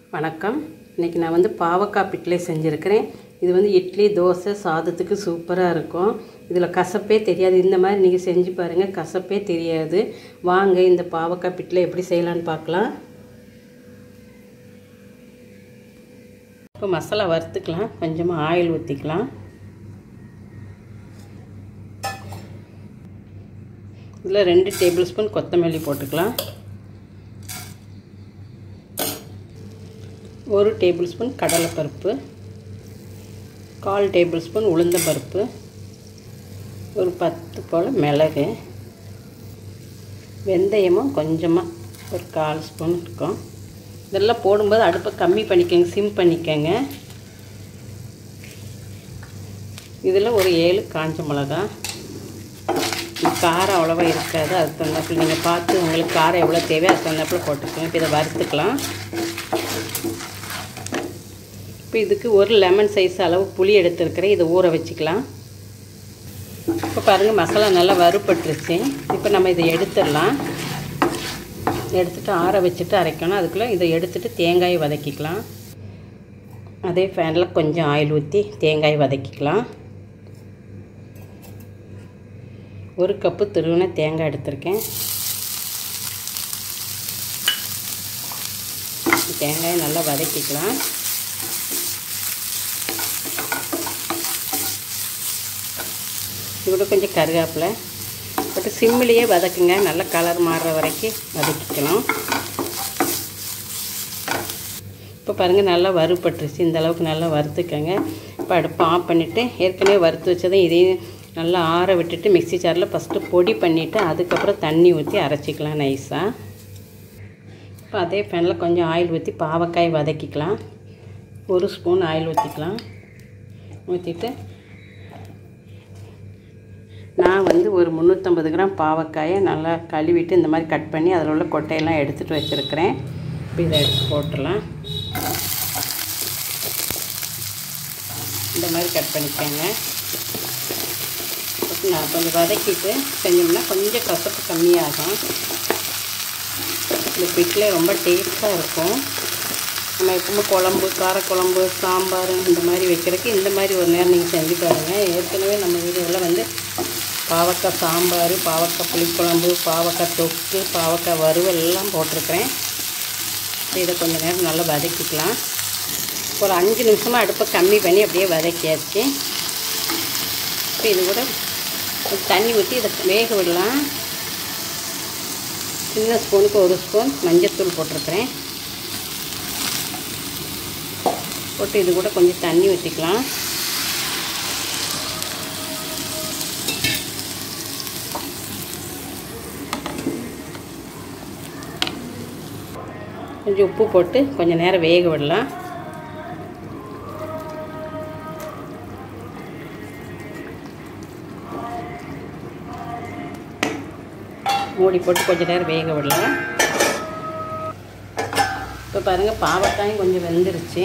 வணக்கம் இன்றைக்கி நான் வந்து பாவக்காய் பிட்லை செஞ்சுருக்கிறேன் இது வந்து இட்லி தோசை சாதத்துக்கு சூப்பராக இருக்கும் இதில் கசப்பே தெரியாது இந்த மாதிரி நீங்கள் செஞ்சு பாருங்கள் கசப்பே தெரியாது வாங்க இந்த பாவக்காய் பிட்லை எப்படி செய்யலான்னு பார்க்கலாம் இப்போ மசாலா வறுத்துக்கலாம் கொஞ்சமாக ஆயில் ஊற்றிக்கலாம் இதில் ரெண்டு டேபிள் ஸ்பூன் கொத்தமல்லி போட்டுக்கலாம் ஒரு டேபிள் ஸ்பூன் கடலைப்பருப்பு கால் டேபிள் ஸ்பூன் உளுந்தம்பருப்பு ஒரு பத்து போல் மிளகு வெந்தயமும் கொஞ்சமாக ஒரு கால் ஸ்பூன் இருக்கும் இதெல்லாம் போடும்போது அடுப்பை கம்மி பண்ணிக்கோங்க சிம் பண்ணிக்கோங்க இதில் ஒரு ஏழு காஞ்ச மிளகா காரம் அவ்வளோவா இருக்காது அது தகுந்தாப்பில் நீங்கள் பார்த்து உங்களுக்கு காரம் எவ்வளோ தேவையோ அது தகுந்தாப்பில் போட்டுக்கோங்க இப்போ இதை வறுத்துக்கலாம் இப்போ இதுக்கு ஒரு லெமன் சைஸ் அளவு புளி எடுத்துருக்கிறேன் இதை ஊற வச்சுக்கலாம் இப்போ பாருங்கள் மசாலா நல்லா வறுபட்டுருச்சு இப்போ நம்ம இதை எடுத்துடலாம் எடுத்துகிட்டு ஆற வச்சுட்டு அரைக்கணும் அதுக்குள்ளே இதை எடுத்துகிட்டு தேங்காயை வதக்கிக்கலாம் அதே ஃபேனில் கொஞ்சம் ஆயில் ஊற்றி தேங்காய் வதக்கிக்கலாம் ஒரு கப்பு திருவின தேங்காய் எடுத்திருக்கேன் தேங்காயை நல்லா வதக்கிக்கலாம் இதோட கொஞ்சம் கருவேப்பிலை பட்டு சிம்மிலேயே வதக்குங்க நல்லா கலர் மாறுற வரைக்கும் வதக்கிக்கலாம் இப்போ பாருங்கள் நல்லா வறுபட்டுருச்சு இந்த அளவுக்கு நல்லா வறுத்துக்கங்க இப்போ அடுப்பை ஆஃப் பண்ணிவிட்டு ஏற்கனவே வறுத்து வச்சதை இதையும் நல்லா ஆற விட்டுட்டு மிக்சி ஜாரில் ஃபஸ்ட்டு பொடி பண்ணிவிட்டு அதுக்கப்புறம் தண்ணி ஊற்றி அரைச்சிக்கலாம் நைஸாக இப்போ அதே பேனில் கொஞ்சம் ஆயில் ஊற்றி பாவக்காய் வதக்கிக்கலாம் ஒரு ஸ்பூன் ஆயில் ஊற்றிக்கலாம் ஊற்றிட்டு நான் வந்து ஒரு முந்நூற்றம்பது கிராம் பாவக்காயை நல்லா கழுவிட்டு இந்த மாதிரி கட் பண்ணி அதில் உள்ள கொட்டையெல்லாம் எடுத்துகிட்டு வச்சுருக்கிறேன் இப்போ இதை எடுத்து போட்டுடலாம் இந்த மாதிரி கட் பண்ணிக்கோங்க நான் கொஞ்சம் வதக்கிட்டு செஞ்சோம்னா கொஞ்சம் கசப்பு கம்மியாகும் இந்த பிட்டில் ரொம்ப டேஸ்ட்டாக இருக்கும் நம்ம எப்பவுமே குழம்பு காரக்குழம்பு சாம்பார் இந்த மாதிரி வைக்கிறதுக்கு இந்த மாதிரி ஒரு நேரம் நீங்கள் செஞ்சு பாருங்கள் ஏற்கனவே நம்ம வீடியோவில் வந்து பாவக்காய் சாம்பார் பாவக்காய் புளிக்குழம்பு பாவக்காய் தொக்கு பாவக்காய் வறுவல் எல்லாம் போட்டிருக்கிறேன் இதை கொஞ்சம் நேரம் நல்லா வதக்கிக்கலாம் ஒரு அஞ்சு நிமிஷமாக அடுப்பை கம்மி பண்ணி அப்படியே வதக்கியாச்சு இப்போ இது கூட தண்ணி ஊற்றி இதை வேக விடலாம் சின்ன ஸ்பூனுக்கு ஒரு ஸ்பூன் மஞ்சத்தூள் போட்டிருக்கிறேன் போட்டு இது கூட கொஞ்சம் தண்ணி ஊற்றிக்கலாம் கொஞ்சம் உப்பு போட்டு கொஞ்சம் நேரம் வேக விடலாம் மூடி போட்டு கொஞ்சம் நேரம் வேக விடலாம் இப்போ பாருங்கள் பாவக்காயும் கொஞ்சம் வெந்துருச்சு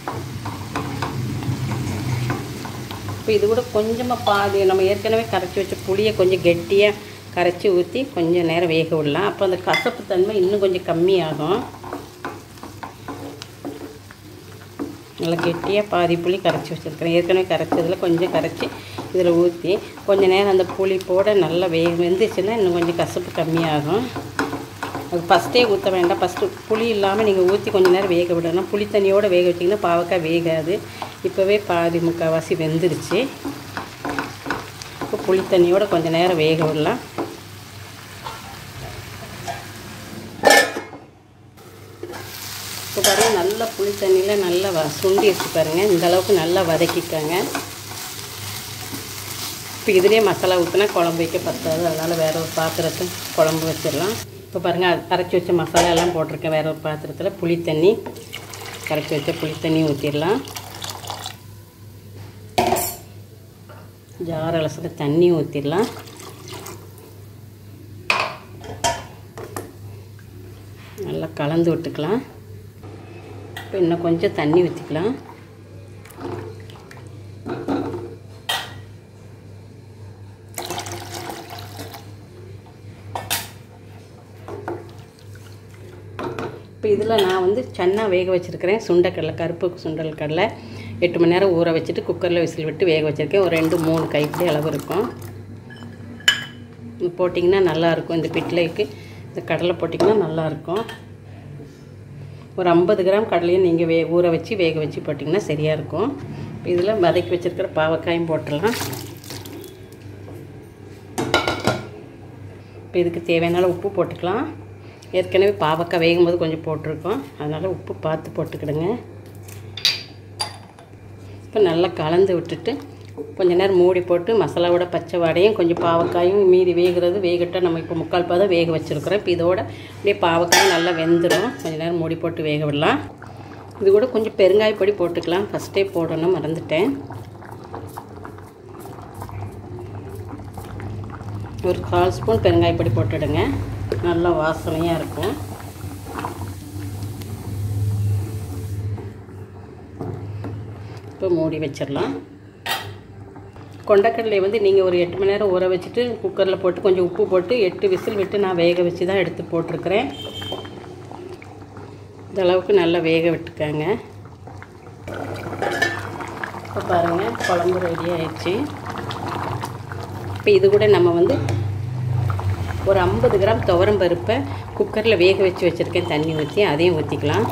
இப்போ இது கூட கொஞ்சமாக பாதி நம்ம ஏற்கனவே கரைச்சி வச்ச புளியை கொஞ்சம் கெட்டியாக கரைச்சி ஊற்றி கொஞ்சம் நேரம் வேக விடலாம் அப்போ அந்த கசப்பு தன்மை இன்னும் கொஞ்சம் கம்மியாகும் நல்லா கெட்டியாக பாதி புளி கரைச்சி வச்சுருக்கிறேன் ஏற்கனவே கரைச்சதில் கொஞ்சம் கரைச்சி இதில் ஊற்றி கொஞ்சம் நேரம் அந்த புளிப்போட நல்லா வே வெந்துச்சுன்னா இன்னும் கொஞ்சம் கசப்பு கம்மியாகும் அது ஃபஸ்ட்டே ஊற்ற வேண்டாம் ஃபஸ்ட்டு புளி இல்லாமல் நீங்கள் ஊற்றி கொஞ்சம் நேரம் வேக விடணும் புளி தண்ணியோடு வேக வச்சிங்கன்னா பாவக்காய் வேகாது இப்போவே பாதி முக்கால்வாசி வெந்துருச்சு இப்போ புளி தண்ணியோடு கொஞ்சம் நேரம் வேக விடலாம் இப்போ பாருங்கள் நல்லா புளி தண்ணியில் நல்லா வ சுண்டி வச்சு பாருங்கள் இந்த அளவுக்கு நல்லா வதக்கிக்கோங்க இப்போ இதுலேயே மசாலா ஊற்றினா குழம்பு வைக்க பத்தாது அதனால் வேறு ஒரு பாத்திரத்தை குழம்பு வச்சிடலாம் இப்போ பாருங்கள் அரைச்சி வச்ச மசாலா எல்லாம் போட்டிருக்கேன் வேறு ஒரு பாத்திரத்தில் புளி தண்ணி கரைச்சி வச்ச புளி தண்ணி ஊற்றிடலாம் ஜார் அலசில் தண்ணி ஊற்றிடலாம் நல்லா கலந்து விட்டுக்கலாம் இப்போ இன்னும் கொஞ்சம் தண்ணி ஊற்றிக்கலாம் இப்போ இதில் நான் வந்து சன்னா வேக வச்சுருக்கிறேன் சுண்டைக்கடலை கருப்பு சுண்டல் கடலை எட்டு மணி நேரம் ஊற வச்சுட்டு குக்கரில் விசில் விட்டு வேக வச்சுருக்கேன் ஒரு ரெண்டு மூணு கைப்பிடி அளவு இருக்கும் இது போட்டிங்கன்னா நல்லாயிருக்கும் இந்த பிட்லைக்கு இந்த கடலை போட்டிங்கன்னா நல்லாயிருக்கும் ஒரு ஐம்பது கிராம் கடலையும் நீங்கள் வே ஊற வச்சு வேக வச்சு போட்டிங்கன்னா சரியாக இருக்கும் இதில் வதக்கி வச்சுருக்கிற பாவக்காயும் போட்டுடலாம் இப்போ இதுக்கு தேவையான உப்பு போட்டுக்கலாம் ஏற்கனவே பாவக்காய் வேகும்போது கொஞ்சம் போட்டிருக்கோம் அதனால் உப்பு பார்த்து போட்டுக்கிடுங்க இப்போ நல்லா கலந்து விட்டுட்டு கொஞ்ச நேரம் மூடி போட்டு மசாலாவோட பச்சை வாடையும் கொஞ்சம் பாவக்காயும் மீதி வேகிறது வேகட்டும் நம்ம இப்போ முக்கால் பாதம் வேக வச்சுருக்குறோம் இப்போ இதோட அப்படியே பாவக்காயும் நல்லா வெந்துடும் கொஞ்ச நேரம் மூடி போட்டு வேக விடலாம் இது கூட கொஞ்சம் பெருங்காயப்பொடி போட்டுக்கலாம் ஃபஸ்ட்டே போடணும் மறந்துட்டேன் ஒரு கால் ஸ்பூன் பெருங்காயப்பொடி போட்டுடுங்க நல்லா வாசனையாக இருக்கும் இப்போ மூடி வச்சிடலாம் கொண்டக்கடலையை வந்து நீங்கள் ஒரு எட்டு மணி நேரம் ஊற வச்சுட்டு குக்கரில் போட்டு கொஞ்சம் உப்பு போட்டு எட்டு விசில் விட்டு நான் வேக வச்சு தான் எடுத்து போட்டிருக்கிறேன் இந்த அளவுக்கு நல்லா வேக விட்டுக்கங்க இப்போ பாருங்கள் குழம்பு ரெடி ஆயிடுச்சு இப்போ இது கூட நம்ம வந்து ஒரு ஐம்பது கிராம் துவரம் பருப்பை குக்கரில் வேக வச்சு வச்சுருக்கேன் தண்ணி ஊற்றி அதையும் ஊற்றிக்கலாம்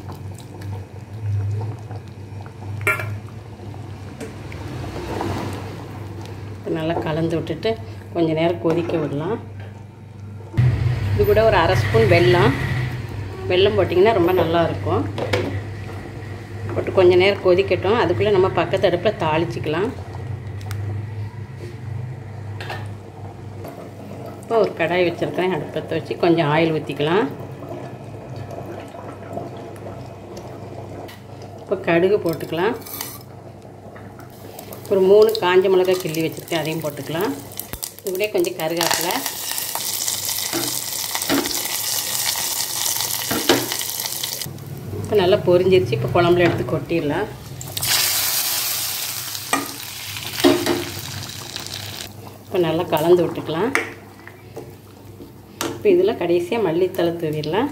நல்லா கலந்து விட்டுட்டு கொஞ்சம் நேரம் கொதிக்க விடலாம் இது கூட ஒரு அரை ஸ்பூன் வெல்லம் வெல்லம் போட்டிங்கன்னா ரொம்ப நல்லாயிருக்கும் போட்டு கொஞ்சம் நேரம் கொதிக்கட்டும் அதுக்குள்ளே நம்ம பக்கத்து அடுப்பில் தாளிச்சிக்கலாம் இப்போ ஒரு கடாய் வச்சுருக்கேன் அடுப்பத்தை வச்சு கொஞ்சம் ஆயில் ஊற்றிக்கலாம் இப்போ கடுகு போட்டுக்கலாம் ஒரு மூணு காஞ்ச மிளகாய் கிள்ளி வச்சுருக்கேன் அதையும் போட்டுக்கலாம் இதுலேயே கொஞ்சம் கருகாப்பில் இப்போ நல்லா பொரிஞ்சிருச்சு இப்போ குழம்புல எடுத்து கொட்டிடலாம் இப்போ நல்லா கலந்து விட்டுக்கலாம் இப்போ இதில் கடைசியாக மல்லித்தலை தூவிடலாம்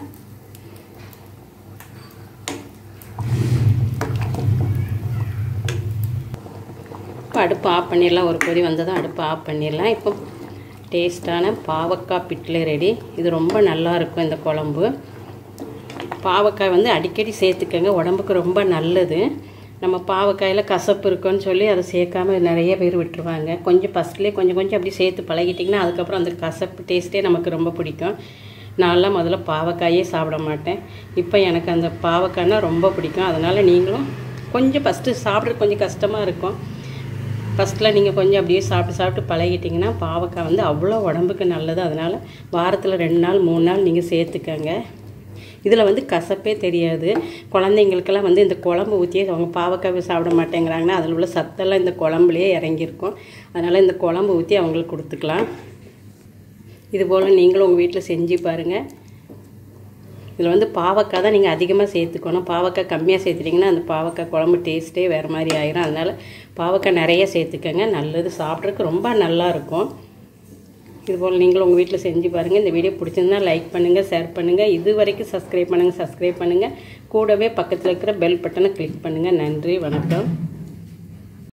இப்போ அடுப்பு ஆஃப் பண்ணிடலாம் ஒரு கொதி வந்ததும் அடுப்பு ஆஃப் பண்ணிடலாம் இப்போ டேஸ்ட்டான பாவக்காய் பிட்லை ரெடி இது ரொம்ப நல்லா இருக்கும் இந்த குழம்பு பாவக்காய் வந்து அடிக்கடி சேர்த்துக்கங்க உடம்புக்கு ரொம்ப நல்லது நம்ம பாவக்காயில் கசப்பு இருக்குன்னு சொல்லி அதை சேர்க்காம நிறைய பேர் விட்டுருவாங்க கொஞ்சம் ஃபஸ்ட்லேயே கொஞ்சம் கொஞ்சம் அப்படி சேர்த்து பழகிட்டிங்கன்னா அதுக்கப்புறம் அந்த கசப்பு டேஸ்ட்டே நமக்கு ரொம்ப பிடிக்கும் நான்லாம் முதல்ல பாவக்காயே சாப்பிட மாட்டேன் இப்போ எனக்கு அந்த பாவக்காய்னா ரொம்ப பிடிக்கும் அதனால் நீங்களும் கொஞ்சம் ஃபஸ்ட்டு சாப்பிட்றது கொஞ்சம் கஷ்டமாக இருக்கும் ஃபஸ்ட்டில் நீங்கள் கொஞ்சம் அப்படியே சாப்பிட்டு சாப்பிட்டு பழகிட்டிங்கன்னா பாவக்காய் வந்து அவ்வளோ உடம்புக்கு நல்லது அதனால் வாரத்தில் ரெண்டு நாள் மூணு நாள் நீங்கள் சேர்த்துக்கங்க இதில் வந்து கசப்பே தெரியாது குழந்தைங்களுக்கெல்லாம் வந்து இந்த குழம்பு ஊற்றியே அவங்க பாவக்காய் சாப்பிட மாட்டேங்கிறாங்கன்னா அதில் உள்ள சத்தெல்லாம் இந்த குழம்புலையே இறங்கியிருக்கும் அதனால் இந்த குழம்பு ஊற்றி அவங்களுக்கு கொடுத்துக்கலாம் இதுபோல் நீங்களும் உங்கள் வீட்டில் செஞ்சு பாருங்கள் இதில் வந்து பாவக்காய் தான் நீங்கள் அதிகமாக சேர்த்துக்கணும் பாவக்காய் கம்மியாக சேர்த்துட்டிங்கன்னா அந்த பாவக்காய் குழம்பு டேஸ்ட்டே வேறு மாதிரி ஆயிரும் அதனால் பாவக்காய் நிறைய சேர்த்துக்கங்க நல்லது சாப்பிட்றதுக்கு ரொம்ப நல்லாயிருக்கும் இதுபோல் நீங்களும் உங்கள் வீட்டில் செஞ்சு பாருங்கள் இந்த வீடியோ பிடிச்சிருந்தா லைக் பண்ணுங்கள் ஷேர் பண்ணுங்கள் இது வரைக்கும் சப்ஸ்கிரைப் பண்ணுங்கள் சப்ஸ்கிரைப் பண்ணுங்கள் கூடவே பக்கத்தில் இருக்கிற பெல் பட்டனை கிளிக் பண்ணுங்கள் நன்றி வணக்கம்